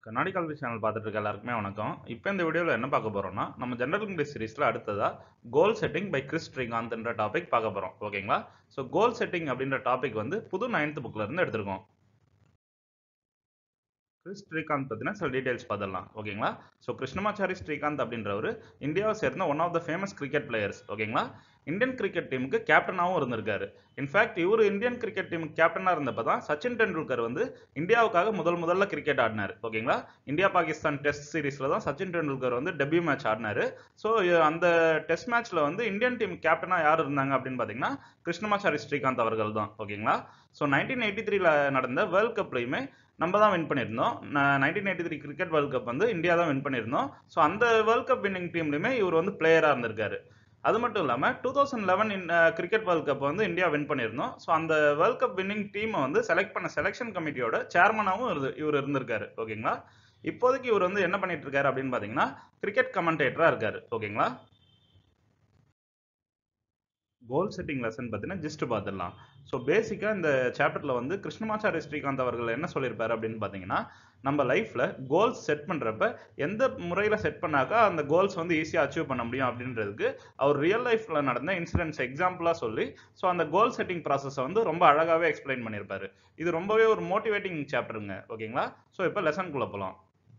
கண்ணாடி கல்வி சேனல் பார்த்துட்டு இருக்க எல்லாருக்குமே வணக்கம் இப்போ இந்த வீடியோவில் என்ன பார்க்க போறோம்னா நம்ம ஜெனரல் இங்கிலீஷ் சீரிஸில் அடுத்ததா கோல் செட்டிங் பை கிறிஸ் ஸ்ரீகாந்த்ன்ற டாபிக் பார்க்க போறோம் ஓகேங்களா ஸோ கோல் செட்டிங் அப்படின்ற டாபிக் வந்து புது நைன்த் புக்ல இருந்து எடுத்திருக்கோம் கிறிஸ் ஸ்ரீகாந்த் பற்றின சில டீடைல்ஸ் பார்த்துடலாம் ஓகேங்களா ஸோ கிருஷ்ணமாச்சாரி ஸ்ரீகாந்த் அப்படின்றவர் இந்தியாவை சேர்ந்த one of the famous cricket players ஓகேங்களா இந்தியன் கிரிக்கெட் டீமுக்கு கேப்டனாகவும் இருந்திருக்காரு இன்ஃபேக்ட் இவர் இந்தியன் கிரிக்கெட் டீமுக்கு கேப்டனாக இருந்தப்போ தான் சச்சின் டெண்டுல்கர் வந்து இந்தியாவுக்காக முதல் முதல்ல கிரிக்கெட் ஆடினார் ஓகேங்களா இந்தியா பாகிஸ்தான் டெஸ்ட் சீரிஸில் தான் சச்சின் டெண்டுல்கர் வந்து டெபியூ மேட்ச் ஆடினாரு ஸோ அந்த டெஸ்ட் மேட்ச்ல வந்து இந்தியன் டீம் கேப்டனாக யார் இருந்தாங்க அப்படின்னு பார்த்தீங்கன்னா கிருஷ்ணமாச்சாரி ஸ்ரீகாந்த் அவர்கள் தான் ஓகேங்களா ஸோ நைன்டீன் எயிட்டி த்ரீல நடந்த வேர்ல்ட் கப்லையுமே நம்ம தான் வின் பண்ணியிருந்தோம் nineteen eighty three cricket world cup வந்து இந்தியா தான் வின் பண்ணியிருந்தோம் ஸோ அந்த வேர்ல்ட் கப் வின்னிங் டீம்லையுமே இவர் வந்து பிளேயராக இருந்திருக்காரு அது மட்டும் இல்லாமல் two thousand eleven cricket world cup வந்து இந்தியா வின் பண்ணியிருந்தோம் ஸோ அந்த வேர்ல்ட் கப் வின்னிங் டீமை வந்து செலக்ட் பண்ண செலெக்ஷன் கமிட்டியோட சேர்மனாகவும் இருந்து இவர் இருந்திருக்காரு ஓகேங்களா இப்போதைக்கு இவர் வந்து என்ன பண்ணிட்டு இருக்காரு அப்படின்னு பார்த்தீங்கன்னா கிரிக்கெட் கமெண்டேட்டராக இருக்காரு ஓகேங்களா கோல் செட்டிங் லெசன் பார்த்தீங்கன்னா ஜஸ்ட் பார்த்துடலாம் ஸோ பேசிக்காக இந்த சாப்டரில் வந்து கிருஷ்ணமாச்சாரி ஸ்ரீகாந்த் அவர்கள் என்ன சொல்லியிருப்பாரு அப்படின்னு பார்த்தீங்கன்னா நம்ம லைஃப்பில் கோல்ஸ் செட் பண்ணுறப்ப எந்த முறையில் செட் பண்ணாக்கா அந்த கோல்ஸ் வந்து ஈஸியாக அச்சீவ் பண்ண முடியும் அப்படின்றதுக்கு அவர் ரியல் லைஃப்பில் நடந்த இன்சிடென்ட்ஸ் எக்ஸாம்பிளாக சொல்லி ஸோ அந்த கோல் செட்டிங் ப்ராசஸை வந்து ரொம்ப அழகாகவே எக்ஸ்பிளைன் பண்ணியிருப்பாரு இது ரொம்பவே ஒரு மோட்டிவேட்டிங் சாப்டருங்க ஓகேங்களா ஸோ இப்போ லெசன்குள்ளே போகலாம்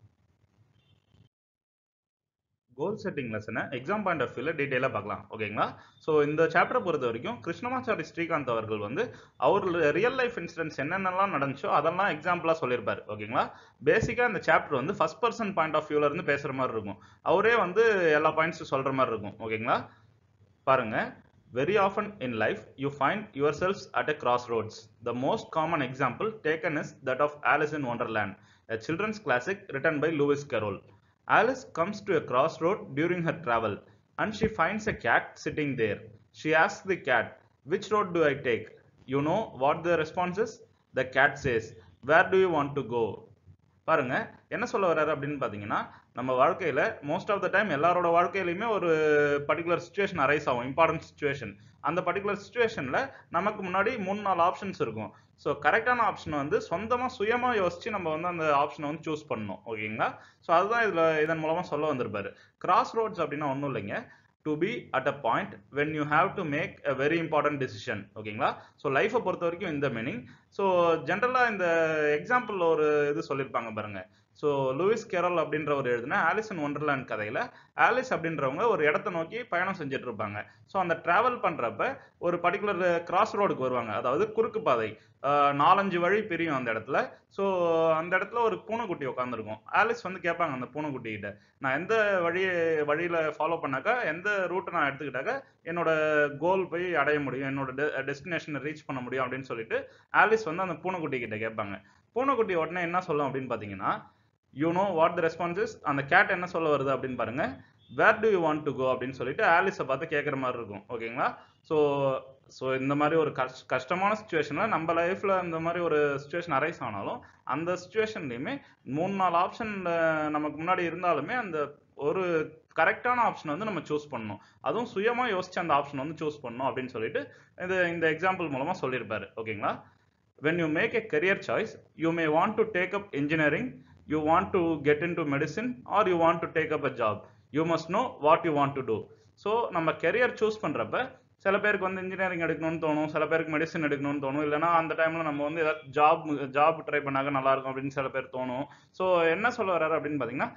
கோல் செட்டிங் லெசனை எக்ஸாம் பாயிண்ட் ஆஃப் வியூவில் டீட்டெயிலாக பார்க்கலாம் ஓகேங்களா ஸோ இந்த சாப்டரை பொறுத்த வரைக்கும் கிருஷ்ணமாச்சாரி ஸ்ரீகாந்த் அவர்கள் வந்து அவர் ரியல் லைஃப் இன்சிடென்ட்ஸ் என்னென்னலாம் நடந்துச்சோ அதெல்லாம் எக்ஸாம்பிளாக சொல்லியிருப்பார் ஓகேங்களா பேசிக்காக இந்த சாப்டர் வந்து ஃபர்ஸ்ட் பர்சன் பாயிண்ட் ஆஃப் வியூவில் இருந்து பேசுகிற மாதிரி இருக்கும் அவரே வந்து எல்லா பாயிண்ட்ஸும் சொல்கிற மாதிரி இருக்கும் ஓகேங்களா பாருங்க Very often in life, you find yourselves at a crossroads. The most common example taken is that of Alice in Wonderland, a children's classic written by Lewis Carroll. Alice comes to a crossroad during her travel and she finds a cat sitting there. She asks the cat, Which road do I take? You know what the response is? The cat says, Where do you want to go? பாருங்க என்ன சொல்ல வர்றாரு அப்படின்னு பார்த்தீங்கன்னா நம்ம வாழ்க்கையில most of the time எல்லாரோட வாழ்க்கையிலுமே ஒரு பர்டிகுலர் சுச்சுவேஷன் அரைஸ் ஆகும் இம்பார்ட்டன்ட் சுச்சுவேஷன் அந்த பர்டிகுலர் சுச்சுவேஷன்ல நமக்கு முன்னாடி மூணு நாலு ஆப்ஷன்ஸ் இருக்கும் ஸோ கரெக்டான ஆப்ஷன் வந்து சொந்தமாக சுயமாக யோசிச்சு நம்ம வந்து அந்த ஆப்ஷனை வந்து சூஸ் பண்ணணும் ஓகேங்களா ஸோ அதுதான் இதில் இதன் மூலமாக சொல்ல வந்திருப்பாரு கிராஸ் ரோட்ஸ் அப்படின்னா ஒன்றும் இல்லைங்க to be at a point when you have to make a very important decision ஓகேங்களா ஸோ லைஃப்பை பொறுத்த வரைக்கும் இந்த மீனிங் ஸோ ஜென்ரலாக இந்த எக்ஸாம்பிள் ஒரு இது சொல்லியிருப்பாங்க பாருங்க ஸோ லூயிஸ் கேரல் அப்படின்றவர் எழுதின ஆலிஸ் இன் ஒண்டர்லேண்ட் கதையில் ஆலிஸ் அப்படின்றவங்க ஒரு இடத்த நோக்கி பயணம் செஞ்சுட்டு இருப்பாங்க ஸோ அந்த டிராவல் பண்ணுறப்ப ஒரு பர்டிகுலர் கிராஸ் ரோடுக்கு வருவாங்க அதாவது குறுக்கு பாதை நாலஞ்சு வழி பிரியும் அந்த இடத்துல ஸோ அந்த இடத்துல ஒரு பூனைக்குட்டி உட்காந்துருக்கும் ஆலிஸ் வந்து கேட்பாங்க அந்த பூனைக்குட்டி கிட்ட நான் எந்த வழியை வழியில் ஃபாலோ பண்ணாக்கா எந்த ரூட்டை நான் எடுத்துக்கிட்டாக்கா என்னோட கோல் போய் அடைய முடியும் என்னோட டெஸ்டினேஷனை ரீச் பண்ண முடியும் அப்படின்னு சொல்லிட்டு ஆலிஸ் வந்து அந்த பூனைக்குட்டி கிட்ட கேட்பாங்க பூனைக்குட்டி உடனே என்ன சொல்லும் அப்படின்னு பார்த்தீங்கன்னா you know what the responses அந்த கேட் என்ன சொல்ல வருது அப்படின்னு பாருங்க where do you want to go அப்படின்னு சொல்லிட்டு ஆலிஸை பார்த்து கேட்குற மாதிரி இருக்கும் ஓகேங்களா ஸோ ஸோ இந்த மாதிரி ஒரு கஷ் கஷ்டமான சுச்சுவேஷனில் நம்ம லைஃப்பில் இந்த மாதிரி ஒரு சுச்சுவேஷன் அரைஸ் ஆனாலும் அந்த சுச்சுவேஷன்லையுமே மூணு நாலு ஆப்ஷன் நமக்கு முன்னாடி இருந்தாலுமே அந்த ஒரு கரெக்டான ஆப்ஷன் வந்து நம்ம சூஸ் பண்ணணும் அதுவும் சுயமாக யோசிச்சு அந்த ஆப்ஷன் வந்து சூஸ் பண்ணணும் அப்படின்னு சொல்லிட்டு இது இந்த எக்ஸாம்பிள் மூலமாக சொல்லியிருப்பாரு ஓகேங்களா when you make a career choice you may want to take up engineering you want to get into medicine or you want to take up a job you must know what you want to do so நம்ம career choose பண்ணுறப்ப சில பேருக்கு வந்து engineering எடுக்கணும்னு தோணும் சில பேருக்கு medicine எடுக்கணும்னு தோணும் இல்லைனா அந்த டைமில் நம்ம வந்து ஏதாவது ஜாப் ஜாப் ட்ரை பண்ணாக்க நல்லா இருக்கும் அப்படின்னு சில பேர் தோணும் ஸோ என்ன சொல்ல வர்றாரு அப்படின்னு பார்த்தீங்கன்னா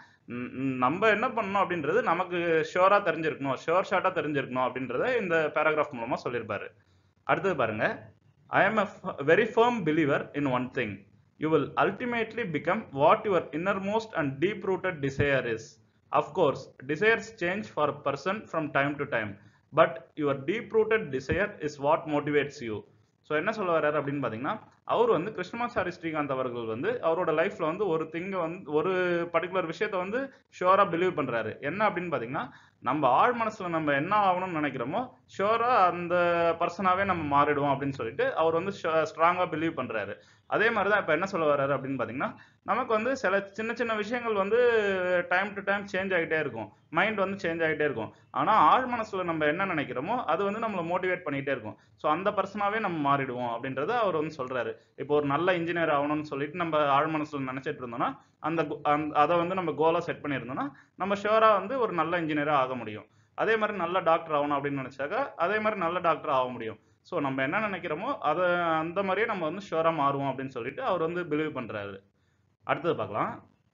நம்ம என்ன பண்ணணும் அப்படின்றது நமக்கு ஷியோராக தெரிஞ்சிருக்கணும் ஷியோர் ஷார்ட்டாக தெரிஞ்சிருக்கணும் அப்படின்றத இந்த பேராகிராஃப் மூலமாக சொல்லியிருப்பாரு அடுத்தது பாருங்க I am a f- very firm believer in one thing. You will ultimately become what your innermost and deep rooted desire is. Of course, desires change for a person from time to time, but your deep rooted desire is what motivates you. So என்ன சொல்ல வர்றாரு அப்படின்னு பார்த்தீங்கன்னா அவர் வந்து கிருஷ்ணமாச்சாரி ஸ்ரீகாந்த் அவர்கள் வந்து அவரோட லைஃப்ல வந்து ஒரு திங்கை வந்து ஒரு பர்டிகுலர் விஷயத்த வந்து ஷுவரா பிலீவ் பண்றாரு என்ன அப்படின்னு பார்த்தீங்கன்னா நம்ம ஆழ் மனசுல நம்ம என்ன ஆகணும்னு நினைக்கிறோமோ ஷுவரா அந்த பர்சனாவே நம்ம மாறிடுவோம் அப்படின்னு சொல்லிட்டு அவர் வந்து ஸ்ட்ராங்கா பிலீவ் பண்றாரு அதே மாதிரி தான் இப்போ என்ன சொல்ல வர்றாரு அப்படின்னு பார்த்தீங்கன்னா நமக்கு வந்து சில சின்ன சின்ன விஷயங்கள் வந்து டைம் டு டைம் சேஞ்ச் ஆகிட்டே இருக்கும் மைண்ட் வந்து சேஞ்ச் ஆகிட்டே இருக்கும் ஆனால் ஆழ் மனசுல நம்ம என்ன நினைக்கிறோமோ அது வந்து நம்மளை மோட்டிவேட் பண்ணிகிட்டே இருக்கும் ஸோ அந்த பர்சனாவே நம்ம மாறிடுவோம் அப்படின்றத அவர் வந்து சொல்றாரு இப்போ ஒரு நல்ல இன்ஜினியர் ஆகணும்னு சொல்லிட்டு நம்ம ஆழ் மனசுல நினைச்சிட்டு இருந்தோம்னா அந்த go- அந்த- அதை வந்து நம்ம கோலா செட் பண்ணியிருந்தோம்னா நம்ம ஷுவரா வந்து ஒரு நல்ல இன்ஜினியரா ஆக முடியும் அதே மாதிரி நல்ல டாக்டர் ஆகணும் அப்படின்னு நினைச்சாக்கா அதே மாதிரி நல்ல டாக்டர் ஆக முடியும் ஸோ நம்ம என்ன நினைக்கிறோமோ அதை அந்த மாதிரியே நம்ம வந்து ஷுவரா மாறுவோம் அப்படின்னு சொல்லிட்டு அவர் வந்து பிலீவ் பண்றாரு அடுத்தது பார்க்கலாம்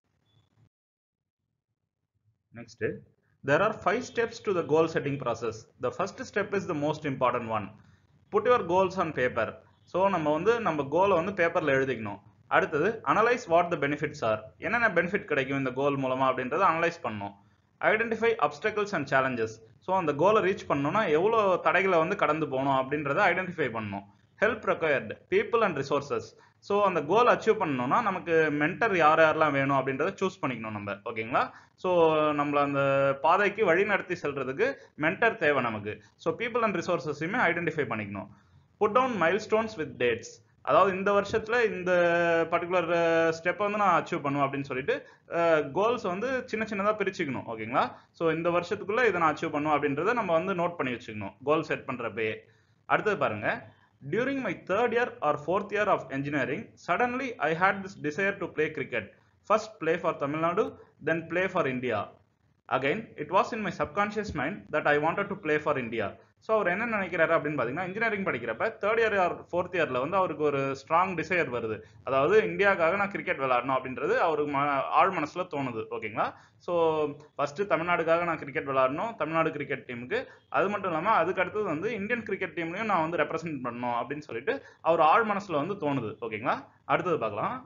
next there are five steps to the goal setting process the first step is the most important one put your goals on paper so நம்ம வந்து நம்ம கோலை வந்து பேப்பரில் எழுதிக்கணும் அடுத்தது analyse what the benefits are என்னென்ன பெனிஃபிட் கிடைக்கும் இந்த கோல் மூலமா அப்படின்றத அனலைஸ் பண்ணணும் identify obstacles and challenges so அந்த கோலை ரீச் பண்ணணும்னா எவ்வளோ தடைகளை வந்து கடந்து போகணும் அப்படின்றத ஐடென்டிஃபை பண்ணணும் help required people and resources so அந்த கோல் அச்சீவ் பண்ணணும்னா நமக்கு மென்டர் யார் யாரெல்லாம் வேணும் அப்படின்றத சூஸ் பண்ணிக்கணும் நம்ம ஓகேங்களா ஸோ நம்மள அந்த பாதைக்கு வழி நடத்தி செல்றதுக்கு மென்டர் தேவை நமக்கு ஸோ பீப்புள் அண்ட் ரிசோர்ஸஸையுமே ஐடென்டிஃபை பண்ணிக்கணும் put down milestones with dates அதாவது இந்த வருஷத்துல இந்த பர்டிகுலர் ஸ்டெப்பை வந்து நான் அச்சீவ் பண்ணுவேன் அப்படின்னு சொல்லிட்டு கோல்ஸ் வந்து சின்ன சின்னதாக பிரிச்சுக்கணும் ஓகேங்களா ஸோ இந்த வருஷத்துக்குள்ள இதை நான் அச்சீவ் பண்ணுவேன் அப்படின்றத நம்ம வந்து நோட் பண்ணி வச்சுக்கணும் கோல் செட் பண்றப்பயே அடுத்தது பாருங்க during my third year or fourth year of engineering suddenly i had this desire to play cricket first play for tamil nadu then play for india again it was in my subconscious mind that i wanted to play for india so அவர் என்ன நினைக்கிறாரு அப்படின்னு பார்த்தீங்கன்னா engineering படிக்கிறப்ப third year or fourth இயரில் வந்து அவருக்கு ஒரு ஸ்ட்ராங் டிசையர் வருது அதாவது இந்தியாவுக்காக நான் கிரிக்கெட் விளையாடணும் அப்படின்றது அவருக்கு ம ஆழ் மனசில் தோணுது ஓகேங்களா ஸோ ஃபஸ்ட்டு தமிழ்நாடுக்காக நான் கிரிக்கெட் விளையாடணும் தமிழ்நாடு கிரிக்கெட் டீமுக்கு அது மட்டும் இல்லாமல் அதுக்கு அடுத்தது வந்து இந்தியன் கிரிக்கெட் டீம்லையும் நான் வந்து ரெப்ரசென்ட் பண்ணணும் அப்படின்னு சொல்லிட்டு அவர் ஆழ் மனசில் வந்து தோணுது ஓகேங்களா அடுத்தது பார்க்கலாம்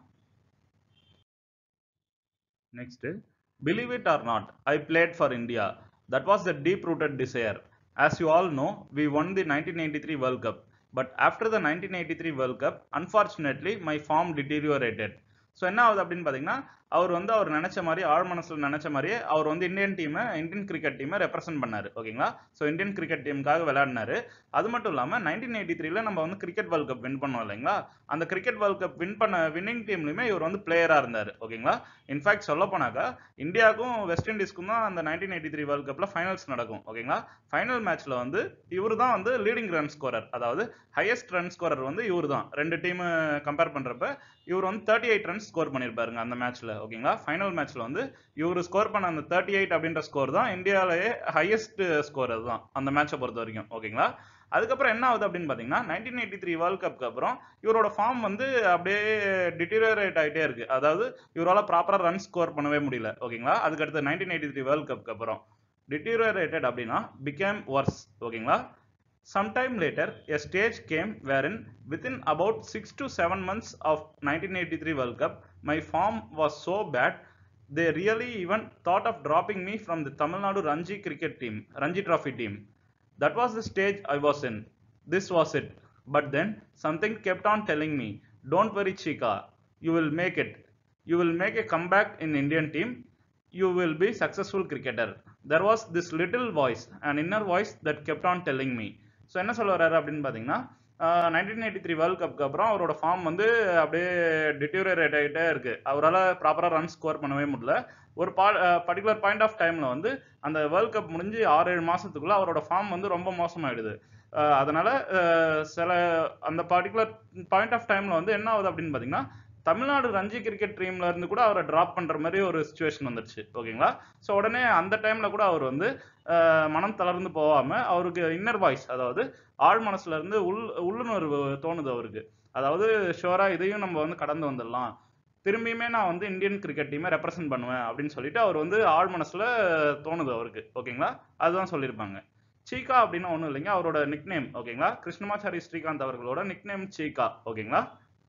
next believe it or not I played for India that was the deep rooted desire As you all know, we won the 1983 World Cup. But after the 1983 World Cup, unfortunately, my form deteriorated. So என்ன ஆகுது அப்படின்னு பார்த்தீங்கன்னா அவர் வந்து அவர் நினைச்ச மாதிரி ஆழ் மனசில் நினைச்ச மாதிரியே அவர் வந்து இந்தியன் டீமை இந்தியன் கிரிக்கெட் டீமை ரெப்ரசென்ட் பண்ணாரு ஓகேங்களா ஸோ இந்தியன் கிரிக்கெட் டீமுக்காக விளையாடினாரு அது மட்டும் இல்லாமல் நைன்டீன் எயிட்டி த்ரீல நம்ம வந்து கிரிக்கெட் வேர்ல்ட் கப் வின் பண்ணோம் இல்லைங்களா அந்த கிரிக்கெட் வேர்ல்ட் கப் வின் பண்ண வின்னிங் டீம்லையுமே இவர் வந்து பிளேயராக இருந்தார் ஓகேங்களா இன்ஃபேக்ட் சொல்ல போனாக்கா இந்தியாவுக்கும் வெஸ்ட் இண்டீஸ்க்கும் தான் அந்த நைன்டீன் எயிட்டி த்ரீ வேர்ல்ட் கப்பில் ஃபைனல்ஸ் நடக்கும் ஓகேங்களா ஃபைனல் மேட்ச்ல வந்து இவர் தான் வந்து லீடிங் ரன் ஸ்கோரர் அதாவது ஹையஸ்ட் ரன் ஸ்கோரர் வந்து இவர் தான் ரெண்டு டீம் கம்பேர் பண்றப்ப இவர் வந்து தேர்ட்டி எயிட் ரன்ஸ் ஸ்கோர் பண்ணியிருப்பாருங்க அந்த மேட்ச்ல ஓகேங்களா ஃபைனல் மேட்ச்ல வந்து இவர் ஸ்கோர் பண்ண அந்த தேர்ட்டி எயிட் அப்படின்ற ஸ்கோர் தான் இந்தியாவிலேயே ஹையஸ்ட் ஸ்கோர் அதுதான் அந்த மேட்சை பொறுத்த வரைக்கும் ஓகேங்களா அதுக்கப்புறம் என்ன ஆகுது அப்படின்னு பார்த்தீங்கன்னா நைன்டீன் எயிட்டி த்ரீ வேர்ல்ட் கப்க்கு அப்புறம் இவரோட ஃபார்ம் வந்து அப்படியே டிட்டீரியரேட் ஆகிட்டே இருக்கு அதாவது இவரால் ப்ராப்பராக ரன் ஸ்கோர் பண்ணவே முடியல ஓகேங்களா அதுக்கடுத்து நைன்டீன் எயிட்டி த்ரீ வேர்ல்ட் கப்க்கு அப்புறம் டிட்டீரியரேட்டட் அப்படின்னா பிகேம் ஒர்ஸ் ஓகேங்களா Sometime later, a stage came wherein within about six to seven months of 1983 World Cup, my form was so bad they really even thought of dropping me from the Tamil Nadu Ranji cricket team, Ranji Trophy team. That was the stage I was in. This was it. But then something kept on telling me, "Don't worry, Chika. You will make it. You will make a comeback in Indian team. You will be successful cricketer." There was this little voice, an inner voice that kept on telling me. So என்ன சொல்ல வர்றாரு அப்படின்னு பார்த்தீங்கன்னா nineteen eighty three world கப்க்கு அப்புறம் அவரோட form வந்து அப்படியே டிட்டூரேட் ஆகிட்டே இருக்கு அவரால் ப்ராப்பராக ரன் ஸ்கோர் பண்ணவே முடியல ஒரு பா பர்டிகுலர் பாயிண்ட் ஆஃப் டைமில் வந்து அந்த வேர்ல்ட் கப் முடிஞ்சு ஆறு ஏழு மாதத்துக்குள்ள அவரோட ஃபார்ம் வந்து ரொம்ப மோசமாயிடுது அஹ் அதனால அஹ் சில அந்த பர்டிகுலர் பாயிண்ட் ஆஃப் டைமில் வந்து என்ன ஆகுது அப்படின்னு பார்த்தீங்கன்னா தமிழ்நாடு ரஞ்சி கிரிக்கெட் டீம்ல இருந்து கூட அவரை டிராப் பண்ற மாதிரி ஒரு சுச்சுவேஷன் வந்துருச்சு ஓகேங்களா ஸோ உடனே அந்த டைம்ல கூட அவர் வந்து அஹ், மனம் தளர்ந்து போகாம அவருக்கு இன்னர் வாய்ஸ் அதாவது ஆழ் மனசுல இருந்து உள் உள்ளுணர்வு தோணுது அவருக்கு அதாவது ஷோரா இதையும் நம்ம வந்து கடந்து வந்துடலாம் திரும்பியுமே நான் வந்து இந்தியன் கிரிக்கெட் டீமை ரெப்ரசென்ட் பண்ணுவேன் அப்படின்னு சொல்லிட்டு அவர் வந்து ஆழ் மனசுல தோணுது அவருக்கு ஓகேங்களா அதுதான் சொல்லியிருப்பாங்க சீகா அப்படின்னா ஒன்றும் இல்லைங்க அவரோட நிக் நேம் ஓகேங்களா கிருஷ்ணமாச்சாரி ஸ்ரீகாந்த் அவர்களோட நிக் நேம் சீகா ஓகேங்களா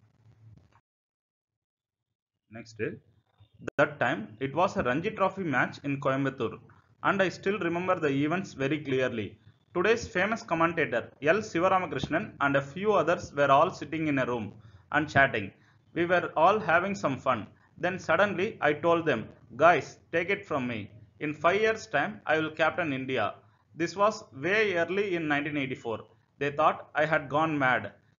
Next, that time it was a Ranji Trophy match in Coimbatore, and I still remember the events very clearly. Today's famous commentator L. Sivaramakrishnan and a few others were all sitting in a room and chatting. We were all having some fun. Then suddenly I told them, Guys, take it from me. In five years' time, I will captain India. This was way early in 1984. They thought I had gone mad.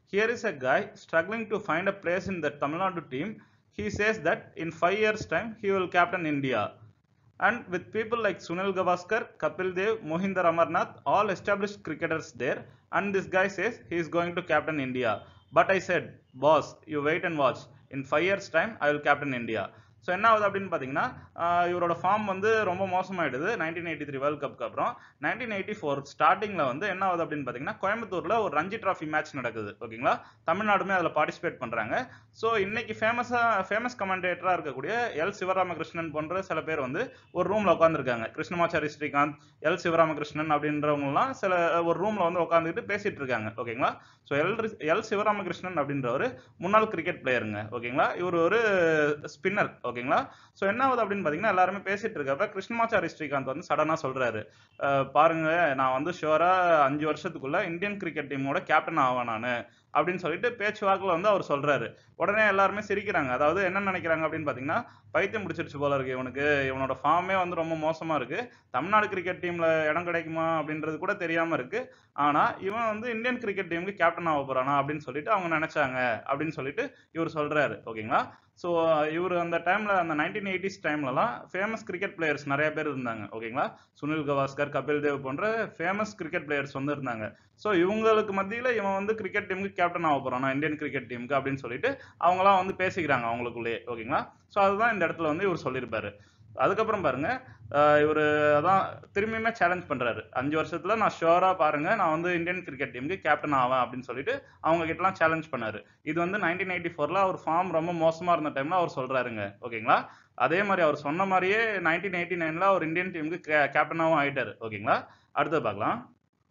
Here is a guy struggling to find a place in the Tamil Nadu team. He says that in five years' time he will captain India. And with people like Sunil Gavaskar, Kapil Dev, Mohinder Amarnath, all established cricketers there, and this guy says he is going to captain India. But I said, boss, you wait and watch. In five years' time, I will captain India. So என்ன ஆகுது அப்படின்னு பார்த்தீங்கன்னா ஆஹ் இவரோட form வந்து ரொம்ப மோசமாயிடுது nineteen eighty three world கப்க்கு அப்புறம் நைன்டீன் எயிட்டி ஃபோர் ஸ்டார்டிங்கில் வந்து என்ன ஆகுது அப்படின்னு பார்த்தீங்கன்னா கோயம்புத்தூரில் ஒரு ரஞ்சி டிராஃபி மேட்ச் நடக்குது ஓகேங்களா தமிழ்நாடுமே அதில் பார்ட்டிசிபேட் பண்ணுறாங்க ஸோ இன்னைக்கு ஃபேமஸாக ஃபேமஸ் கமெண்டேட்டராக இருக்கக்கூடிய எல் சிவராமகிருஷ்ணன் போன்ற சில பேர் வந்து ஒரு ரூமில் உட்காந்துருக்காங்க கிருஷ்ணமாச்சாரி ஸ்ரீகாந்த் எல் சிவராமகிருஷ்ணன் அப்படின்றவங்கலாம் சில ஒரு ரூமில் வந்து உட்காந்துக்கிட்டு பேசிட்டு இருக்காங்க ஓகேங்களா ஸோ எல் எல் சிவராமகிருஷ்ணன் அப்படின்றவர் முன்னாள் கிரிக்கெட் பிளேயருங்க ஓகேங்களா இவர் ஒரு ஸ்பின்னர் ஓகேங்களா ஸோ என்ன ஆகுது அப்படின்னு பார்த்தீங்கன்னா எல்லாருமே பேசிட்டு இருக்கப்ப கிருஷ்ணமாச்சாரி ஸ்ரீகாந்த் வந்து சடனாக சொல்றாரு "அஹ் பாருங்க நான் வந்து ஷுவரா அஞ்சு வருஷத்துக்குள்ள இந்தியன் கிரிக்கெட் டீமோட கேப்டன் ஆவேன் நான் அப்படின்னு சொல்லிட்டு பேச்சுவாக்கில் வந்து அவர் சொல்றாரு உடனே எல்லாருமே சிரிக்கிறாங்க அதாவது என்ன நினைக்கிறாங்க அப்படின்னு பார்த்தீங்கன்னா பைத்தியம் பிடிச்சிருச்சு போல இருக்கு இவனுக்கு இவனோட ஃபார்மே வந்து ரொம்ப மோசமா இருக்கு தமிழ்நாடு கிரிக்கெட் டீம்ல இடம் கிடைக்குமா அப்படின்றது கூட தெரியாம இருக்கு ஆனா இவன் வந்து இந்தியன் கிரிக்கெட் டீமுக்கு கேப்டன் ஆக போறானா அப்படின்னு சொல்லிட்டு அவங்க நினைச்சாங்க அப்படின்னு சொல்லிட்டு இவர் சொல்றாரு ஓகேங்களா ஸோ இவர் அந்த டைம்ல அந்த நைன்டீன் எயிட்டிஸ் டைம்லலாம் ஃபேமஸ் கிரிக்கெட் பிளேயர்ஸ் நிறைய பேர் இருந்தாங்க ஓகேங்களா சுனில் கவாஸ்கர் கபில் தேவ் போன்ற ஃபேமஸ் கிரிக்கெட் பிளேயர்ஸ் வந்து இருந்தாங்க ஸோ இவங்களுக்கு மத்தியில் இவன் வந்து கிரிக்கெட் டீமுக்கு கேப்டன் ஆக போறானா இந்தியன் கிரிக்கெட் டீமுக்கு அப்படின்னு சொல்லிட்டு அவங்களாம் வந்து பேசிக்கிறாங்க அவங்களுக்குள்ளேயே ஓகேங்களா ஸோ அதுதான் இந்த இடத்துல வந்து இவர் சொல்லியிருப்பாரு அதுக்கப்புறம் பாருங்க இவர் அதான் திரும்பியுமே சேலஞ்ச் பண்றாரு அஞ்சு வருஷத்துல நான் ஷுவரா பாருங்க நான் வந்து இந்தியன் கிரிக்கெட் டீமுக்கு கேப்டன் ஆவேன் அப்படின்னு சொல்லிட்டு அவங்க கிட்டலாம் சேலஞ்ச் பண்ணாரு இது வந்து நைன்டீன் எயிட்டி ஃபோர்ல அவர் ஃபார்ம் ரொம்ப மோசமா இருந்த டைம்ல அவர் சொல்றாருங்க ஓகேங்களா அதே மாதிரி அவர் சொன்ன மாதிரியே நைன்டீன் எயிட்டி நைன்ல அவர் இந்தியன் டீமுக்கு கேப்டனாகவும் ஆயிட்டாரு ஓகேங்களா அடுத்து பார்க்கலாம்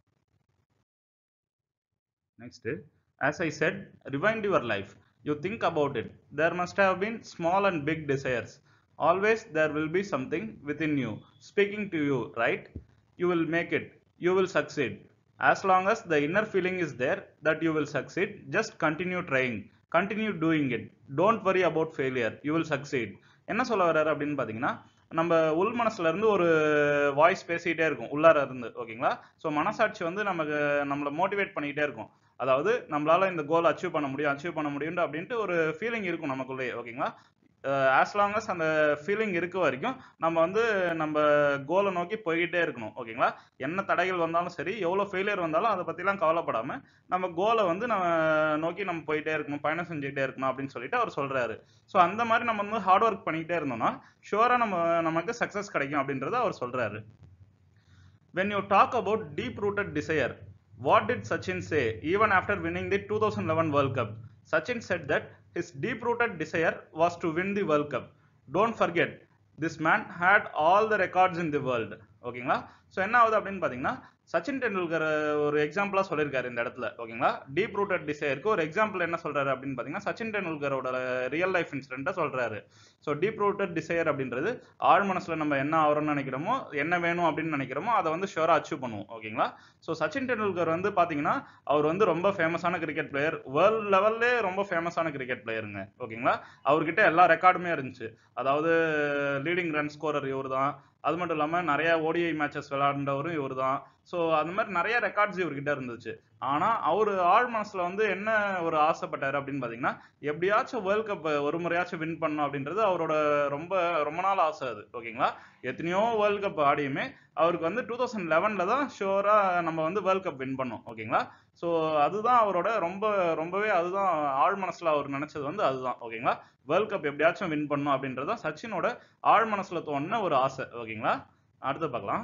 next as I said rewind your life you think about it there must have been small and big desires always there will be something within you speaking to you right you will make it you will succeed as long as the inner feeling is there that you will succeed just continue trying continue doing it don't worry about failure you will succeed என்ன சொல்ல வர்றாரு அப்படின்னு பார்த்தீங்கன்னா நம்ம உள் மனசுல இருந்து ஒரு வாய்ஸ் பேசிக்கிட்டே இருக்கும் உள்ளார இருந்து ஓகேங்களா ஸோ மனசாட்சி வந்து நமக்கு நம்மளை மோட்டிவேட் பண்ணிக்கிட்டே இருக்கும் அதாவது நம்மளால இந்த கோல் அச்சீவ் பண்ண முடியும் அச்சீவ் பண்ண முடியும் அப்படின்ட்டு ஒரு ஃபீலிங் இருக்கும் நமக்குள்ளேயே ஓகேங்களா ஆஸ் லாங் அஸ் அந்த ஃபீலிங் இருக்க வரைக்கும் நம்ம வந்து நம்ம கோலை நோக்கி போய்கிட்டே இருக்கணும் ஓகேங்களா என்ன தடைகள் வந்தாலும் சரி எவ்வளோ ஃபெயிலியர் வந்தாலும் அதை பற்றிலாம் கவலைப்படாம நம்ம கோலை வந்து நம்ம நோக்கி நம்ம போயிட்டே இருக்கணும் பயணம் செஞ்சுக்கிட்டே இருக்கணும் அப்படின்னு சொல்லிட்டு அவர் சொல்றாரு ஸோ அந்த மாதிரி நம்ம வந்து ஹார்ட் ஒர்க் பண்ணிக்கிட்டே இருந்தோம்னா ஷுவராக நம்ம நமக்கு சக்ஸஸ் கிடைக்கும் அப்படின்றத அவர் சொல்றாரு when you talk about deep rooted desire what did sachin say even after winning the 2011 world cup sachin said that his deep rooted desire was to win the world cup don't forget this man had all the records in the world ஓகேங்களா so என்ன ஆகுது அப்படின்னு பார்த்தீங்கன்னா சச்சின் டெண்டுல்கர் ஒரு எக்ஸாம்பிளா சொல்லியிருக்காரு இந்த இடத்துல ஓகேங்களா டீப் ரூட்டட் டிசைருக்கு ஒரு எக்ஸாம்பிள் என்ன சொல்றாரு அப்படின்னு பார்த்தீங்கன்னா சச்சின் டெண்டுல்கரோட ரியல் லைஃப் இன்சிடென்ட்டை சொல்றாரு ஸோ டீப் ரூட்டட் டிசையர் அப்படின்றது ஆழ் மனசுல நம்ம என்ன ஆகிறோம்னு நினைக்கிறோமோ என்ன வேணும் அப்படின்னு நினைக்கிறோமோ அதை வந்து ஷுவரா அச்சீவ் பண்ணுவோம் ஓகேங்களா ஸோ சச்சின் டெண்டுல்கர் வந்து பாத்தீங்கன்னா அவர் வந்து ரொம்ப ஃபேமஸான கிரிக்கெட் பிளேயர் வேர்ல்ட் லெவல்லே ரொம்ப ஃபேமஸான கிரிக்கெட் பிளேயருங்க ஓகேங்களா அவர்கிட்ட எல்லா ரெக்கார்டுமே இருந்துச்சு அதாவது லீடிங் ரன் ஸ்கோரர் இவர் தான் அது மட்டும் இல்லாமல் நிறைய ஓடிஐ மேட்சஸ் விளையாண்டவரும் இவர் தான் ஸோ அந்த மாதிரி நிறைய ரெக்கார்ட்ஸ் இவர்கிட்ட இருந்துச்சு ஆனால் அவர் ஆழ் மனசில் வந்து என்ன ஒரு ஆசைப்பட்டார் அப்படின்னு பார்த்தீங்கன்னா எப்படியாச்சும் வேர்ல்ட் கப் ஒரு முறையாச்சும் வின் பண்ணணும் அப்படின்றது அவரோட ரொம்ப ரொம்ப நாள் ஆசை அது ஓகேங்களா எத்தனையோ வேர்ல்ட் கப் ஆடியுமே அவருக்கு வந்து டூ தௌசண்ட் லெவனில் தான் ஷுவராக நம்ம வந்து வேர்ல்ட் கப் வின் பண்ணோம் ஓகேங்களா ஸோ அதுதான் அவரோட ரொம்ப ரொம்பவே அதுதான் ஆழ் மனசில் அவர் நினச்சது வந்து அதுதான் ஓகேங்களா வேர்ல்ட் கப் எப்படியாச்சும் வின் பண்ணணும் அப்படின்றது தான் சச்சினோட ஆழ் மனசில் தோணுன ஒரு ஆசை ஓகேங்களா அடுத்து பார்க்கலாம்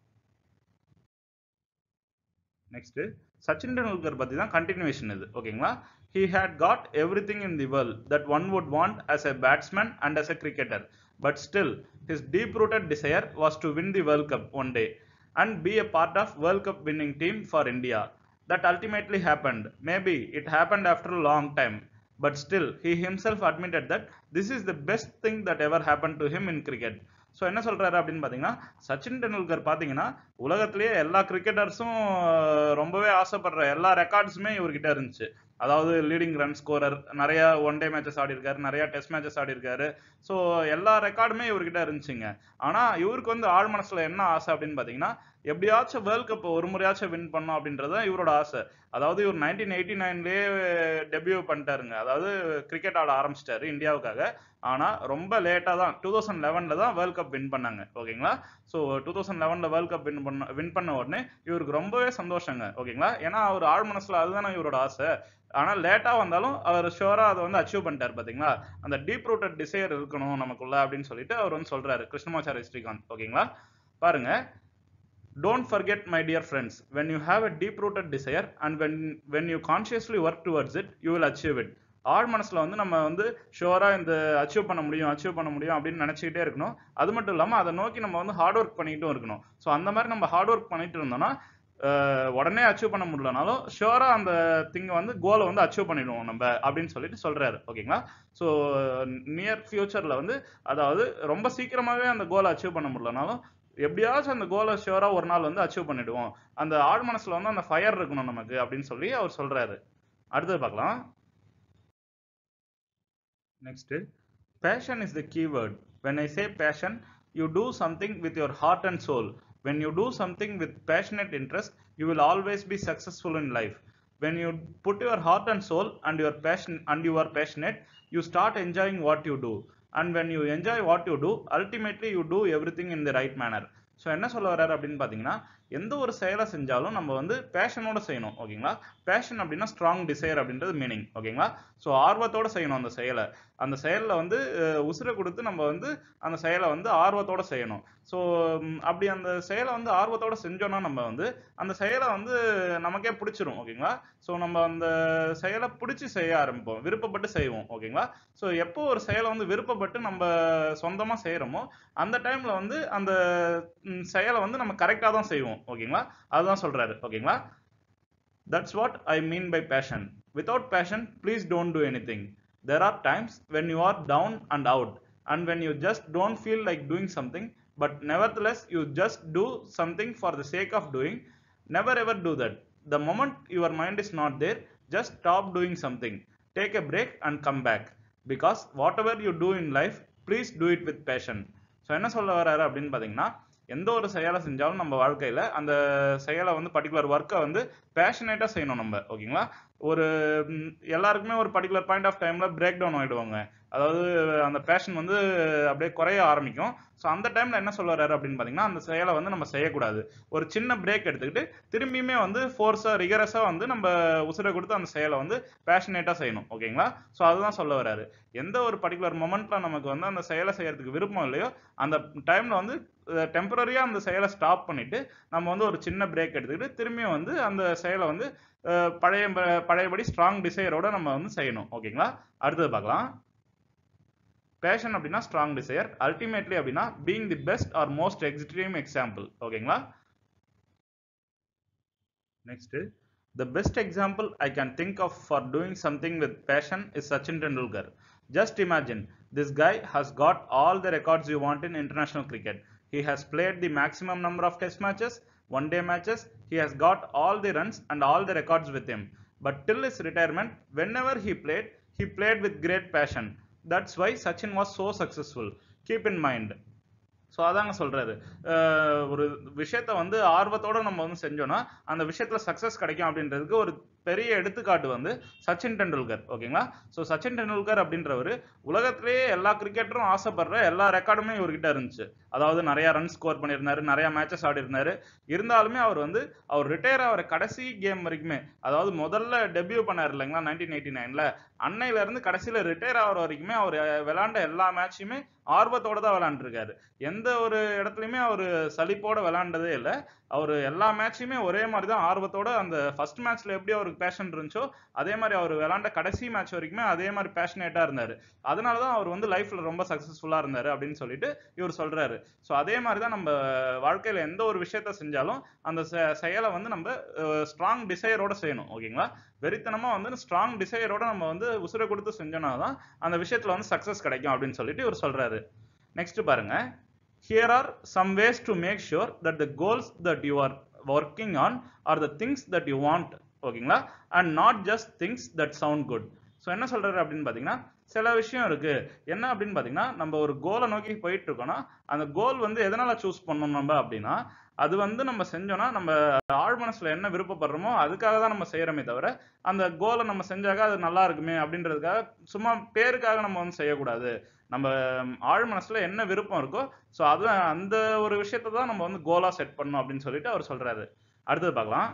நெக்ஸ்ட் சச்சின் டெண்டுல்கர் பத்தி தான் கண்டினியூஷன் இது ஓகேங்களா he had got everything in the world that one would want as a batsman and as a cricketer but still his deep rooted desire was to win the world cup one day and be a part of world cup winning team for India that ultimately happened maybe it happened after long time but still he himself admitted that this is the best thing that ever happen to him in cricket so என்ன சொல்றாரு அப்படின்னு பார்த்தீங்கன்னா சச்சின் டெண்டுல்கர் பார்த்தீங்கன்னா உலகத்திலேயே எல்லா கிரிக்கெட்டர்ஸும் ரொம்பவே ஆசைப்படுற எல்லா ரெக்கார்ட்ஸுமே இவர்கிட்ட இருந்துச்சு அதாவது லீடிங் ரன் ஸ்கோரர் நிறைய ஒன் டே மேட்சஸ் ஆடி இருக்காரு நிறைய டெஸ்ட் மேட்சஸ் ஆடி இருக்காரு ஸோ எல்லா ரெக்கார்டுமே இவர்கிட்ட இருந்துச்சுங்க ஆனா இவருக்கு வந்து ஆழ் மனசுல என்ன ஆசை அப்படின்னு பார்த்தீங்கன்னா எப்படியாச்சும் வேர்ல்ட் கப் ஒரு முறையாச்சும் வின் பண்ணணும் அப்படின்றது தான் இவரோட ஆசை அதாவது இவர் நைன்டீன் எயிட்டி நைன்லேயே டெபியூ பண்ணிட்டாருங்க அதாவது கிரிக்கெட் ஆட ஆரம்பிச்சிட்டாரு இந்தியாவுக்காக ஆனா ரொம்ப லேட்டா தான் டூ தௌசண்ட் லெவன்ல தான் வேர்ல்ட் கப் வின் பண்ணாங்க ஓகேங்களா ஸோ டூ தௌசண்ட் லெவன்ல வேர்ல்ட் கப் வின் பண்ண வின் பண்ண உடனே இவருக்கு ரொம்பவே சந்தோஷங்க ஓகேங்களா ஏன்னா அவர் ஆழ் மனசுல அதுதானே இவரோட ஆசை ஆனா லேட்டா வந்தாலும் அவர் ஷுவரா அதை வந்து அச்சீவ் பண்ணிட்டாரு பாத்தீங்களா அந்த டீப் ரூட்டட் டிசைர் இருக்கணும் நமக்குள்ள அப்படின்னு சொல்லிட்டு அவர் வந்து சொல்றாரு கிருஷ்ணமாச்சாரி ஸ்ரீகாந்த் ஓகேங்களா பாருங்க don't forget my dear friends when you have a deep rooted desire and when when you consciously work towards it you will achieve it ஆழ் மனசுல வந்து நம்ம வந்து ஷுவரா இந்த அச்சீவ் பண்ண முடியும் அச்சீவ் பண்ண முடியும் அப்படின்னு நினைச்சுக்கிட்டே இருக்கணும் அது மட்டும் இல்லாம அதை நோக்கி நம்ம வந்து ஹார்ட் ஒர்க் பண்ணிட்டும் இருக்கணும் ஸோ அந்த மாதிரி நம்ம ஹார்ட் ஒர்க் பண்ணிட்டு இருந்தோம்னா அஹ், உடனே அச்சீவ் பண்ண முடியலனாலும் ஷுவரா அந்த திங்கை வந்து கோலை வந்து அச்சீவ் பண்ணிடுவோம் நம்ம அப்படின்னு சொல்லிட்டு சொல்றாரு ஓகேங்களா ஸோ நியர் ஃபியூச்சர்ல வந்து அதாவது ரொம்ப சீக்கிரமாவே அந்த கோலை அச்சீவ் பண்ண முடியலனாலும் எப்படியாச்சும் அந்த கோலை ஷுவரா ஒரு நாள் வந்து அச்சீவ் பண்ணிடுவோம் அந்த ஆழ் மனசுல வந்து அந்த ஃபயர் இருக்கணும் நமக்கு அப்படின்னு சொல்லி அவர் சொல்றாரு அடுத்தது பார்க்கலாம் Next, passion is the key word. When I say passion, you do something with your heart and soul. When you do something with passionate interest, you will always be successful in life. When you put your heart and soul and your passion and you are passionate, you start enjoying what you do. And when you enjoy what you do, ultimately you do everything in the right manner. So என்ன சொல்ல வர்றாரு அப்படின்னு பார்த்தீங்கன்னா எந்த ஒரு செயலை செஞ்சாலும் நம்ம வந்து பேஷனோட செய்யணும் ஓகேங்களா பேஷன் அப்படின்னா ஸ்ட்ராங் டிசைர் அப்படின்றது மீனிங் ஓகேங்களா ஸோ ஆர்வத்தோட செய்யணும் அந்த செயலை அந்த செயலில் வந்து அஹ், உசுரை கொடுத்து நம்ம வந்து அந்த செயலை வந்து ஆர்வத்தோட செய்யணும் ஸோ அப்படி அந்த செயலை வந்து ஆர்வத்தோட செஞ்சோம்னா நம்ம வந்து அந்த செயலை வந்து நமக்கே பிடிச்சிரும் ஓகேங்களா ஸோ நம்ம அந்த செயலை பிடிச்சி செய்ய ஆரம்பிப்போம் விருப்பப்பட்டு செய்வோம் ஓகேங்களா ஸோ எப்போ ஒரு செயலை வந்து விருப்பப்பட்டு நம்ம சொந்தமாக செய்கிறோமோ அந்த டைம்ல வந்து அந்த ம், செயலை வந்து நம்ம கரெக்டாக தான் செய்வோம் ஓகேங்களா அதுதான் சொல்றாரு ஓகேங்களா That's what I mean by passion. Without passion, please don't do anything. There are times when you are down and out, and when you just don't feel like doing something, but nevertheless, you just do something for the sake of doing. Never ever do that. The moment your mind is not there, just stop doing something. Take a break and come back. Because whatever you do in life, please do it with passion. So என்ன சொல்ல வர்றாரு அப்படின்னு பார்த்தீங்கன்னா எந்த ஒரு செயலை செஞ்சாலும் நம்ம வாழ்க்கையில அந்த செயலை வந்து பர்டிகுலர் ஒர்க்கை வந்து பேஷனேட்டா செய்யணும் நம்ம ஓகேங்களா ஒரு ம், எல்லாருக்குமே ஒரு பர்டிகுலர் பாயிண்ட் ஆஃப் டைம்ல பிரேக் டவுன் ஆயிடுவாங்க அதாவது அந்த பேஷன் வந்து அப்படியே குறைய ஆரம்பிக்கும் ஸோ அந்த டைம்ல என்ன சொல்ல வர்றாரு அப்படின்னு பார்த்தீங்கன்னா அந்த செயலை வந்து நம்ம செய்யக்கூடாது ஒரு சின்ன பிரேக் எடுத்துக்கிட்டு திரும்பியுமே வந்து ஃபோர்ஸா ரிகரஸா வந்து நம்ம உசுரை கொடுத்து அந்த செயலை வந்து பேஷனேட்டா செய்யணும் ஓகேங்களா ஸோ அதுதான் சொல்ல வர்றாரு எந்த ஒரு பர்டிகுலர் மொமெண்ட்ல நமக்கு வந்து அந்த செயலை செய்யறதுக்கு விருப்பம் இல்லையோ அந்த டைம்ல வந்து டெம்பரரியா அந்த செயலை ஸ்டாப் பண்ணிட்டு நம்ம வந்து ஒரு சின்ன பிரேக் எடுத்துக்கிட்டு திரும்பியும் வந்து அந்த செயலை வந்து அஹ், பழைய ப- பழையபடி ஸ்ட்ராங் டிசையரோட நம்ம வந்து செய்யணும் ஓகேங்களா அடுத்தது பார்க்கலாம் பேஷன் அப்படின்னா ஸ்ட்ராங் டிசையர் அல்டிமேட்லி அப்படின்னா being the best or most extreme example ஓகேங்களா next The best example I can think of for doing something with passion is Sachin Tendulkar. Just imagine, this guy has got all the records you want in international cricket. He has played the maximum number of test matches, one day matches, he has got all the runs and all the records with him. But till his retirement, whenever he played, he played with great passion. That's why Sachin was so successful. Keep in mind. So அதாங்க சொல்றாரு அஹ் ஒரு விஷயத்த வந்து ஆர்வத்தோட நம்ம வந்து செஞ்சோம்னா அந்த விஷயத்துல சக்சஸ் கிடைக்கும் அப்படின்றதுக்கு ஒரு பெரிய எடுத்துக்காட்டு வந்து சச்சின் டெண்டுல்கர் ஓகேங்களா ஸோ சச்சின் டெண்டுல்கர் அப்படின்றவர் உலகத்திலேயே எல்லா கிரிக்கெட்டரும் ஆசைப்படுற எல்லா ரெக்கார்டுமே இவர்கிட்ட இருந்துச்சு அதாவது நிறைய ரன் ஸ்கோர் பண்ணியிருந்தாரு நிறைய மேட்சஸ் ஆடி இருந்தாரு இருந்தாலுமே அவர் வந்து அவர் ரிட்டையர் ஆகிற கடைசி கேம் வரைக்குமே அதாவது முதல்ல டெபியூ பண்ணார் இல்லைங்களா நைன்டீன் எயிட்டி நைன்ல அன்னையில இருந்து கடைசியில ரிட்டையர் ஆகிற வரைக்குமே அவர் விளையாண்ட எல்லா மேட்சுமே ஆர்வத்தோட தான் விளையாண்டுருக்காரு எந்த ஒரு இடத்துலையுமே அவர் சலிப்போட விளையாண்டதே இல்லை அவர் எல்லா மேட்சுமே ஒரே மாதிரி தான் ஆர்வத்தோட அந்த ஃபர்ஸ்ட் மேட்ச்ல எப்படி அவருக்கு பேஷன் இருந்துச்சோ அதே மாதிரி அவர் விளையாண்ட கடைசி மேட்ச் வரைக்குமே அதே மாதிரி பேஷனேட்டா இருந்தாரு அதனால தான் அவர் வந்து லைஃப்ல ரொம்ப சக்சஸ்ஃபுல்லா இருந்தாரு அப்படின்னு சொல்லிட்டு இவர் சொல்றாரு ஸோ அதே மாதிரி தான் நம்ம வாழ்க்கையில எந்த ஒரு விஷயத்த செஞ்சாலும் அந்த செ- செயலை வந்து நம்ம ஸ்ட்ராங் டிசையரோட செய்யணும் ஓகேங்களா வெறித்தனமா வந்து ஸ்ட்ராங் டிசையரோட நம்ம வந்து உசுரை கொடுத்து செஞ்சோம்னா தான் அந்த விஷயத்துல வந்து சக்சஸ் கிடைக்கும் அப்படின்னு சொல்லிட்டு இவர் சொல்றாரு நெக்ஸ்ட் பாருங்க here are some ways to make sure that the goals that you are working on are the things that you want ஓகேங்களா and not just things that sound good so என்ன சொல்றாரு அப்படின்னு பார்த்தீங்கன்னா சில விஷயம் இருக்கு என்ன அப்படின்னு பாத்தீங்கன்னா நம்ம ஒரு கோலை நோக்கி போயிட்டு இருக்கோம்னா அந்த கோல் வந்து எதனால சூஸ் பண்ணணும் நம்ம அப்படின்னா அது வந்து நம்ம செஞ்சோம்னா நம்ம ஆழ் மனசுல என்ன விருப்பப்படுறோமோ அதுக்காக தான் நம்ம செய்யறோமே தவிர அந்த கோலை நம்ம செஞ்சாக்க அது நல்லா இருக்குமே அப்படின்றதுக்காக சும்மா பேருக்காக நம்ம வந்து செய்யக்கூடாது நம்ம ஆழ் மனசுல என்ன விருப்பம் இருக்கோ ஸோ அது அந்த ஒரு விஷயத்தை தான் நம்ம வந்து கோலா செட் பண்ணணும் அப்படின்னு சொல்லிட்டு அவர் சொல்றாரு அடுத்தது பார்க்கலாம்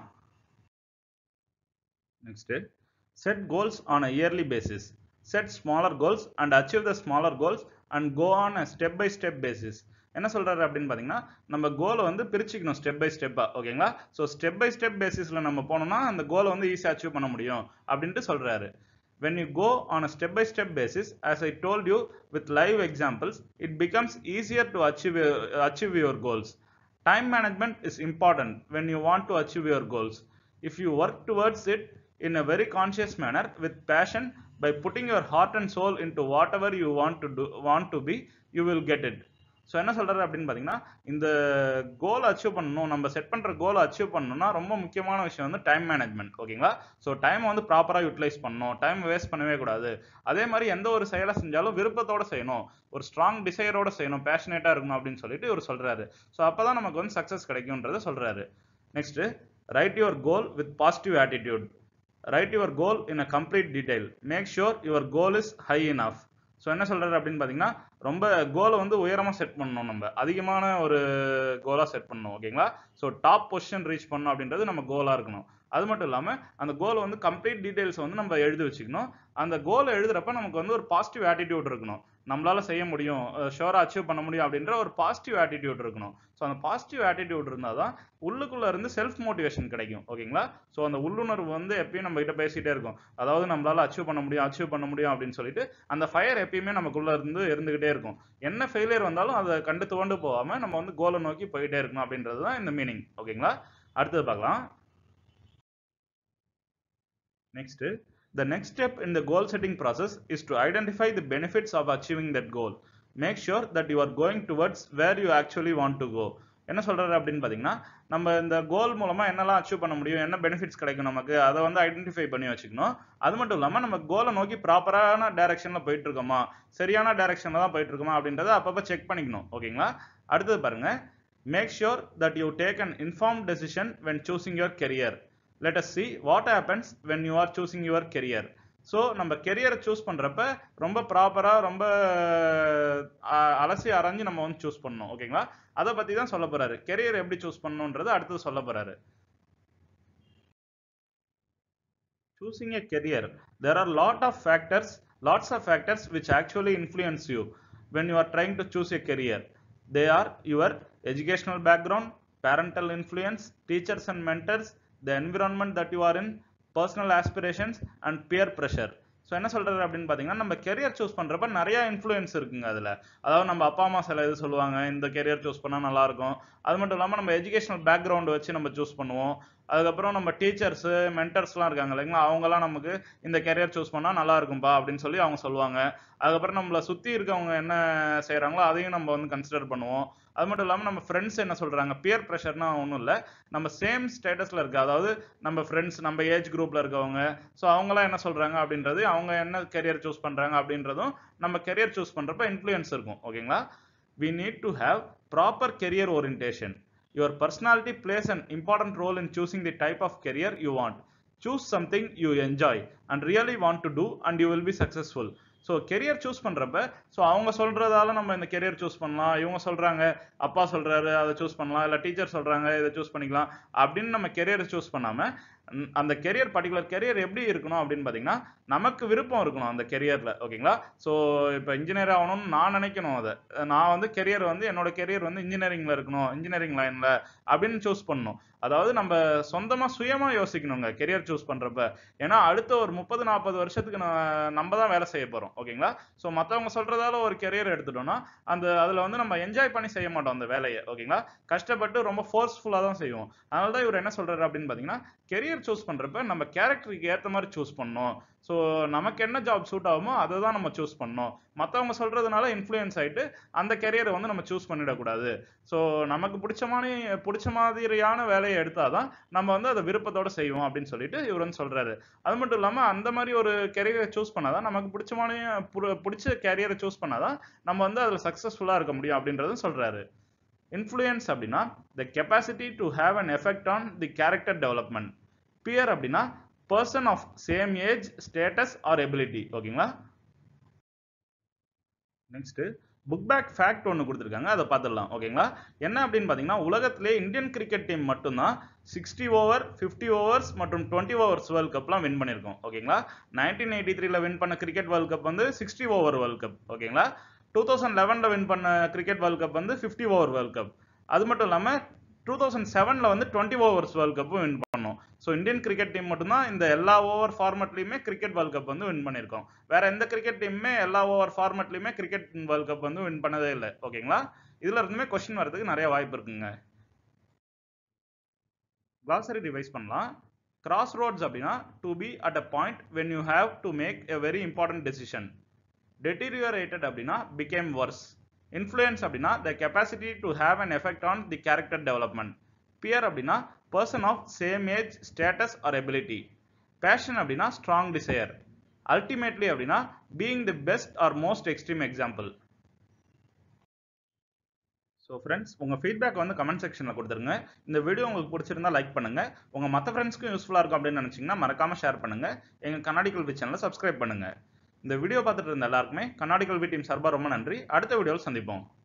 next set goals on a yearly basis set smaller goals and achieve the smaller goals and go on a step by step basis என்ன சொல்றாரு அப்படின்னு பாத்தீங்கன்னா நம்ம கோலை வந்து பிரிச்சுக்கணும் ஸ்டெப் பை ஸ்டெப்பா ஓகேங்களா ஸோ ஸ்டெப் பை ஸ்டெப் பேசிஸ்ல நம்ம போனோம்னா அந்த கோலை வந்து ஈஸியாக அச்சீவ் பண்ண முடியும் அப்படின்ட்டு சொல்றாரு when you go on a step by step basis as i told you with live examples it becomes easier to achieve your, achieve your goals time management is important when you want to achieve your goals if you work towards it in a very conscious manner with passion by putting your heart and soul into whatever you want to do want to be you will get it so என்ன சொல்றாரு அப்படின்னு பார்த்தீங்கன்னா இந்த கோலை achieve பண்ணணும் நம்ம set பண்ற கோலை அச்சீவ் பண்ணணும்னா ரொம்ப முக்கியமான விஷயம் வந்து டைம் மேனேஜ்மெண்ட் ஓகேங்களா ஸோ டைம் வந்து ப்ராப்பராக யூட்டிலைஸ் பண்ணணும் டைம் வேஸ்ட் பண்ணவே கூடாது அதே மாதிரி எந்த ஒரு செயலை செஞ்சாலும் விருப்பத்தோட செய்யணும் ஒரு ஸ்ட்ராங் டிசையரோட செய்யணும் பேஷனேட்டாக இருக்கணும் அப்படின்னு சொல்லிட்டு இவர் சொல்றாரு ஸோ அப்பதான் நமக்கு வந்து சக்ஸஸ் கிடைக்கும்ன்றத சொல்றாரு next write your goal with positive attitude write your goal in a complete detail make sure your goal is high enough so என்ன சொல்றாரு அப்படின்னு பார்த்தீங்கன்னா ரொம்ப கோலை வந்து உயரமாக செட் பண்ணணும் நம்ம அதிகமான ஒரு கோலாக செட் பண்ணணும் ஓகேங்களா ஸோ டாப் பொசிஷன் ரீச் பண்ணணும் அப்படின்றது நம்ம கோலாக இருக்கணும் அது மட்டும் இல்லாமல் அந்த கோலை வந்து கம்ப்ளீட் டீடைல்ஸ் வந்து நம்ம எழுதி வச்சுக்கணும் அந்த கோலை எழுதுறப்ப நமக்கு வந்து ஒரு பாசிட்டிவ் ஆட்டிடியூட் இருக்கணும் நம்மளால செய்ய முடியும் ஷோரா அச்சீவ் பண்ண முடியும் அப்படின்ற ஒரு பாசிட்டிவ் ஆட்டிடியூட் இருக்கணும் ஸோ அந்த பாசிட்டிவ் ஆட்டிடியூட் இருந்தால் தான் உள்ளுக்குள்ள இருந்து செல்ஃப் மோட்டிவேஷன் கிடைக்கும் ஓகேங்களா ஸோ அந்த உள்ளுணர்வு வந்து எப்பயும் நம்ம கிட்ட பேசிட்டே இருக்கும் அதாவது நம்மளால அச்சீவ் பண்ண முடியும் அச்சீவ் பண்ண முடியும் அப்படின்னு சொல்லிட்டு அந்த ஃபயர் எப்பயுமே நமக்குள்ள இருந்து இருந்துகிட்டே இருக்கும் என்ன ஃபெயிலியர் வந்தாலும் அதை கண்டு துவண்டு போகாம நம்ம வந்து கோலை நோக்கி போயிட்டே இருக்கணும் அப்படின்றது தான் இந்த மீனிங் ஓகேங்களா அடுத்தது பார்க்கலாம் next The next step in the goal setting process is to identify the benefits of achieving that goal. Make sure that you are going towards where you actually want to go. என்ன சொல்றாரு அப்படின்னு பாத்தீங்கன்னா நம்ம இந்த goal மூலமா என்னெல்லாம் achieve பண்ண முடியும் என்ன பெனிஃபிட்ஸ் கிடைக்கும் நமக்கு அதை வந்து ஐடென்டிஃபை பண்ணி வச்சுக்கணும் அது மட்டும் இல்லாம நம்ம கோலை நோக்கி ப்ராப்பரான டைரக்ஷன்ல போயிட்டு இருக்கோமா சரியான டைரக்ஷன்ல தான் போயிட்டு இருக்கோமா அப்படின்றத அப்பப்போ செக் பண்ணிக்கணும் ஓகேங்களா அடுத்தது பாருங்க make sure that you take an inform decision when choosing your career let us see what happens when you are choosing your career so நம்ம கெரியரை சூஸ் பண்ணுறப்ப ரொம்ப ப்ராப்பராக ரொம்ப அலசி அரைஞ்சு நம்ம வந்து சூஸ் பண்ணணும் ஓகேங்களா அதை பற்றி தான் சொல்ல போறாரு கெரியர் எப்படி சூஸ் பண்ணணுன்றது அடுத்தது சொல்ல போறாரு choosing a career there are lot of factors lots of factors which actually influence you when you are trying to choose a career they are your educational background parental influence teachers and mentors the environment that you are in personal aspirations and peer pressure so என்ன சொல்றாரு அப்படின்னு பார்த்தீங்கன்னா நம்ம career choose பண்றப்ப நிறைய influence இருக்குங்க அதுல அதாவது நம்ம அப்பா அம்மா சில இது சொல்லுவாங்க இந்த கெரியர் சூஸ் பண்ணா நல்லா இருக்கும் அது மட்டும் இல்லாமல் நம்ம எஜுகேஷனல் பேக்ரவுண்ட் வச்சு நம்ம சூஸ் பண்ணுவோம் அதுக்கப்புறம் நம்ம டீச்சர்ஸ் மென்டர்ஸ்லாம் இருக்காங்க இல்லைங்களா அவங்கலாம் நமக்கு இந்த கெரியர் சூஸ் பண்ணா நல்லா இருக்கும்பா அப்படின்னு சொல்லி அவங்க சொல்லுவாங்க அதுக்கப்புறம் நம்மளை சுத்தி இருக்கவங்க என்ன செய்றாங்களோ அதையும் நம்ம வந்து கன்சிடர் பண்ணுவோம் அது மட்டும் இல்லாமல் நம்ம ஃப்ரெண்ட்ஸ் என்ன சொல்றாங்க பியர் ப்ரெஷர்னா ஒன்றும் இல்லை நம்ம சேம் ஸ்டேட்டஸ்ல இருக்க அதாவது நம்ம ஃப்ரெண்ட்ஸ் நம்ம ஏஜ் குரூப்ல இருக்கவங்க ஸோ அவங்களாம் என்ன சொல்றாங்க அப்படின்றது அவங்க என்ன கெரியர் சூஸ் பண்றாங்க அப்படின்றதும் நம்ம கெரியர் சூஸ் பண்றப்ப இன்ஃப்ளூயன்ஸ் இருக்கும் ஓகேங்களா we need to have proper career orientation your personality plays an important role in choosing the type of career you want choose something you enjoy and really want to do and you will be successful so career choose பண்றப்ப so அவங்க சொல்றதால நம்ம இந்த career choose பண்ணலாம் இவங்க சொல்றாங்க அப்பா சொல்றாரு அதை சூஸ் பண்ணலாம் இல்லை டீச்சர் சொல்றாங்க இதை சூஸ் பண்ணிக்கலாம் அப்படின்னு நம்ம கெரியர் சூஸ் பண்ணாம ம், அந்த கெரியர் பர்டிகுலர் கெரியர் எப்படி இருக்கணும் அப்படின்னு பார்த்தீங்கன்னா நமக்கு விருப்பம் இருக்கணும் அந்த கெரியர்ல ஓகேங்களா ஸோ இப்போ இன்ஜினியர் ஆகணும்னு நான் நினைக்கணும் அதை நான் வந்து கெரியர் வந்து என்னோட கெரியர் வந்து இன்ஜினியரிங்ல இருக்கணும் இன்ஜினியரிங் லைன்ல அப்படின்னு சூஸ் பண்ணணும் அதாவது நம்ம சொந்தமா சுயமா யோசிக்கணுங்க கெரியர் சூஸ் பண்றப்ப ஏன்னா அடுத்த ஒரு முப்பது நாற்பது வருஷத்துக்கு நான் நம்ம தான் வேலை செய்ய போறோம் ஓகேங்களா ஸோ மற்றவங்க சொல்றதால ஒரு கெரியர் எடுத்துட்டோம்னா அந்த அதுல வந்து நம்ம என்ஜாய் பண்ணி செய்ய மாட்டோம் அந்த வேலையை ஓகேங்களா கஷ்டப்பட்டு ரொம்ப ஃபோர்ஸ்ஃபுல்லாக தான் செய்வோம் அதனால தான் இவர் என்ன சொல்றாரு அப்படின்னு பார்த்தீங்கன்னா கெரியர் கெரியர் சூஸ் பண்றப்ப நம்ம கேரக்டருக்கு ஏத்த மாதிரி சூஸ் பண்ணணும் ஸோ நமக்கு என்ன ஜாப் சூட் ஆகுமோ அதை தான் நம்ம சூஸ் பண்ணணும் மற்றவங்க சொல்றதுனால இன்ஃப்ளூயன்ஸ் ஆயிட்டு அந்த கெரியரை வந்து நம்ம சூஸ் பண்ணிடக்கூடாது ஸோ நமக்கு பிடிச்ச மாதிரி பிடிச்ச மாதிரியான வேலையை எடுத்தாதான் நம்ம வந்து அதை விருப்பத்தோட செய்வோம் அப்படின்னு சொல்லிட்டு இவர் வந்து சொல்றாரு அது மட்டும் இல்லாம அந்த மாதிரி ஒரு கெரியரை சூஸ் பண்ணாதான் நமக்கு பிடிச்ச மாதிரி புடு- பிடிச்ச கேரியரை சூஸ் பண்ணாதான் நம்ம வந்து அதுல சக்சஸ்ஃபுல்லா இருக்க முடியும் அப்படின்றதும் சொல்றாரு இன்ஃப்ளூயன்ஸ் அப்படின்னா the capacity to have an effect on the character development peer அப்படின்னா person of same age status or ability ஓகேங்களா நெக்ஸ்ட் புக் பேக் ஃபேக்ட் ஒன்று கொடுத்துருக்காங்க அதை பார்த்துடலாம் ஓகேங்களா என்ன அப்படின்னு பார்த்தீங்கன்னா உலகத்திலே இந்தியன் கிரிக்கெட் டீம் மட்டும்தான் சிக்ஸ்டி ஓவர் ஃபிஃப்டி ஓவர்ஸ் மற்றும் டுவெண்ட்டி ஓவர்ஸ் வேர்ல்ட் கப்லாம் வின் பண்ணியிருக்கோம் ஓகேங்களா நைன்டீன் எயிட்டி த்ரீல வின் பண்ண கிரிக்கெட் வேர்ல்ட் கப் வந்து சிக்ஸ்டி ஓவர் வேர்ல்ட் கப் ஓகேங்களா டூ தௌசண்ட் லெவனில் வின் பண்ண கிரிக்கெட் வேர்ல்ட் கப் வந்து ஃபிஃப்டி ஓவர் வேர்ல்ட் கப் அது மட்டும் இல்லாமல் டூ தௌசண்ட் செவனில் வந்து டுவெண்ட்டி ஓவர்ஸ் வேர்ல்ட் கப்பும் வின் பண்ணோம் ஸோ இந்தியன் கிரிக்கெட் டீம் மட்டும்தான் இந்த எல்லா ஓவர் ஃபார்மேட்லையுமே கிரிக்கெட் வேர்ல்ட் கப் வந்து வின் பண்ணியிருக்கோம் வேற எந்த கிரிக்கெட் டீமுமே எல்லா ஓவர் ஃபார்மேட்லையுமே கிரிக்கெட் வேர்ல்ட் கப் வந்து வின் பண்ணதே இல்லை ஓகேங்களா இதுல இருந்துமே கொஸ்டின் வரதுக்கு நிறைய வாய்ப்பு இருக்குங்க கிளாசரி ரிவைஸ் பண்ணலாம் கிராஸ் ரோட்ஸ் அப்படின்னா to be at a point when you have to make a very important decision deteriorated அப்படின்னா became worse influence அப்படின்னா the capacity to have an effect on the character development peer அப்படின்னா person of same age status or ability passion அப்படின்னா strong desire ultimately அப்படின்னா being the best or most extreme example so friends உங்கள் feedback வந்து comment செக்ஷனில் கொடுத்துருங்க இந்த video உங்களுக்கு பிடிச்சிருந்தா லைக் பண்ணுங்க உங்க மற்ற ஃப்ரெண்ட்ஸ்க்கும் யூஸ்ஃபுல்லாக இருக்கும் அப்படின்னு நினச்சிங்கன்னா மறக்காம ஷேர் பண்ணுங்க எங்கள் கண்ணாடி கல்வி சேனலை சப்ஸ்கிரைப் பண்ணுங்க இந்த வீடியோ பார்த்துட்டு இருந்த எல்லாருக்குமே கண்ணாடி கல்வி டீம் சார்பாக ரொம்ப நன்றி அடுத்த வீடியோவில் சந்திப்போம்